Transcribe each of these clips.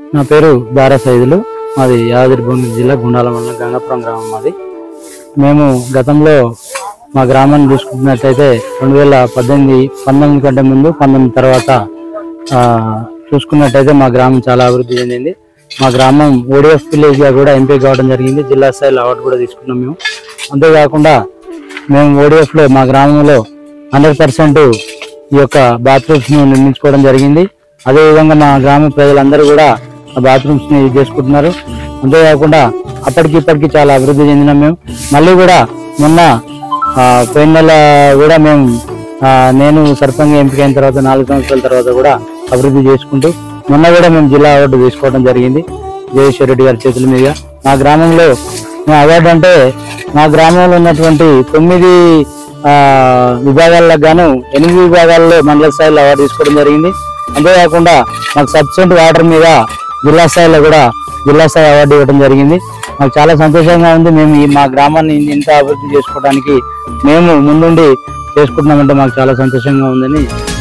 నా పేరు దారా సైదులు మాది యాదాద్రి భువనగిరి జిల్లా గుండాల మండలం గంగాపురం గ్రామం మాది మేము గతంలో మా గ్రామాన్ని చూసుకున్నట్లయితే రెండు వేల పద్దెనిమిది పంతొమ్మిది కంటే ముందు పంతొమ్మిది తర్వాత ఆ, చూసుకున్నట్టయితే మా గ్రామం చాలా అభివృద్ధి చెందింది మా గ్రామం ఓడిఎఫ్ విలేజ్ గా కూడా ఎంపీ కావడం జరిగింది జిల్లా స్థాయిలో అవార్డు కూడా తీసుకున్నాం మేము అంతేకాకుండా మేము ఓడిఎఫ్ లో మా గ్రామంలో హండ్రెడ్ పర్సెంట్ ఈ యొక్క బాత్రూమ్స్ ను నిర్మించుకోవడం జరిగింది అదే విధంగా మా గ్రామ ప్రజలందరూ కూడా ఆ బాత్రూమ్స్ ని యూజ్ చేసుకుంటున్నారు అంతేకాకుండా అప్పటికి ఇప్పటికి చాలా అభివృద్ధి చెందినాం మేము మళ్ళీ కూడా మొన్న ఆ, పోయిన నెల కూడా మేము ఆ, నేను సర్పంచ్ ఎంపికైన తర్వాత నాలుగు సంవత్సరాల తర్వాత కూడా అభివృద్ధి చేసుకుంటూ మొన్న కూడా మేము జిల్లా అవార్డు తీసుకోవడం జరిగింది జగేశ్వర్ రెడ్డి గారి చేతుల మీదుగా మా గ్రామంలో మా అవార్డు అంటే మా గ్రామంలో ఉన్నటువంటి తొమ్మిది ఆ, విభాగాలకు గాను ఎనిమిది విభాగాల్లో మండల స్థాయిలో అవార్డు తీసుకోవడం జరిగింది అంతేకాకుండా మాకు సబ్సెంట్ వాటర్ మీద జిల్లా స్థాయిలో కూడా జిల్లా స్థాయి అవార్డు ఇవ్వడం జరిగింది మాకు చాలా సంతోషంగా ఉంది మేము ఈ మా గ్రామాన్ని ఇంత అభివృద్ధి చేసుకోవడానికి మేము ముందుండి చేసుకుంటున్నామంటే మాకు చాలా సంతోషంగా ఉందని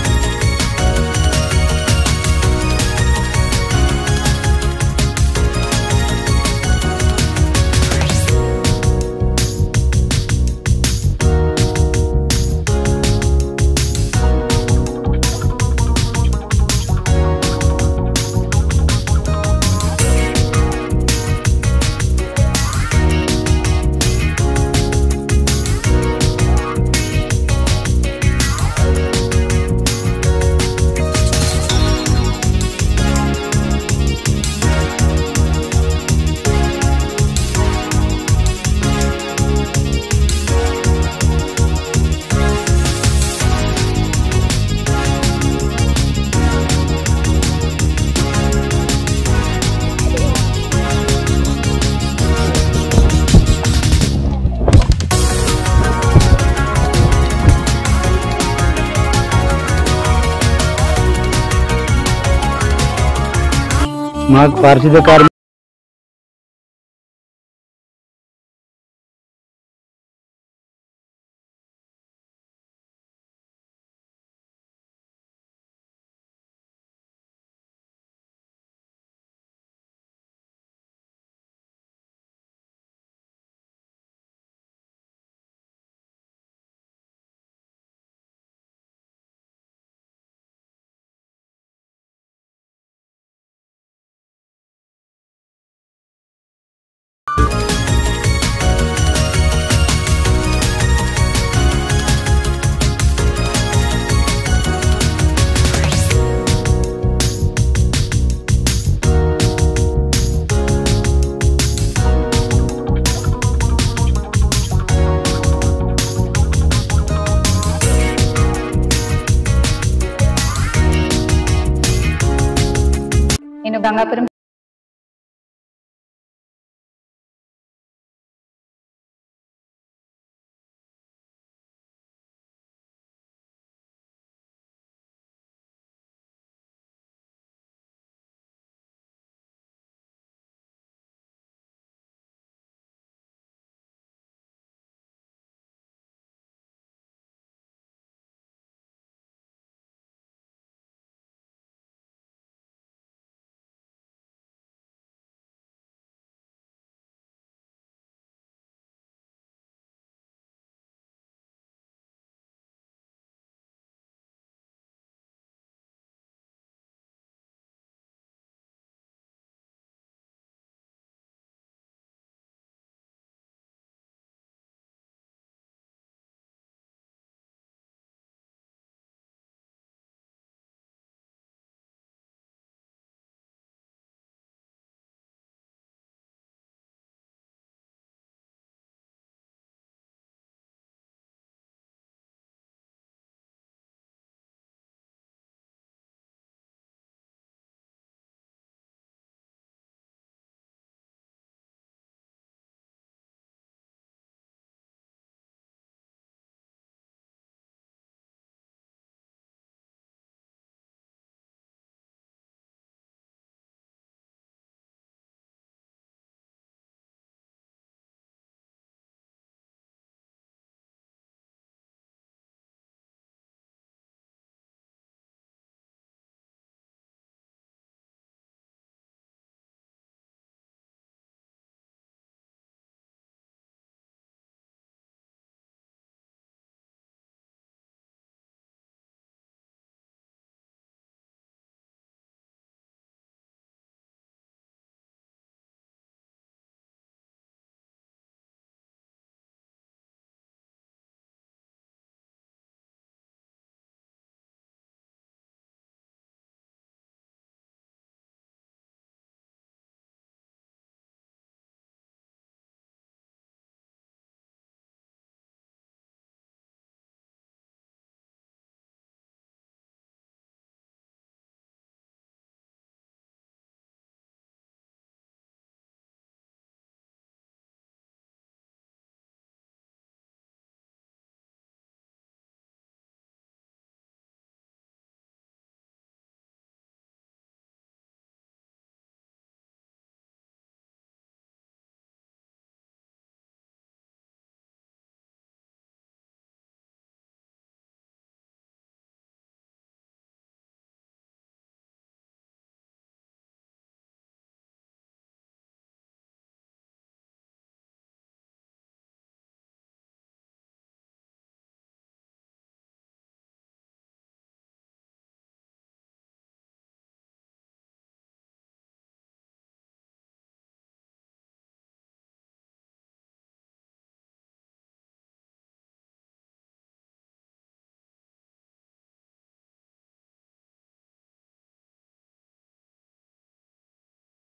మాకు పారిశుద్ధ కార్మి నేను గంగాపురం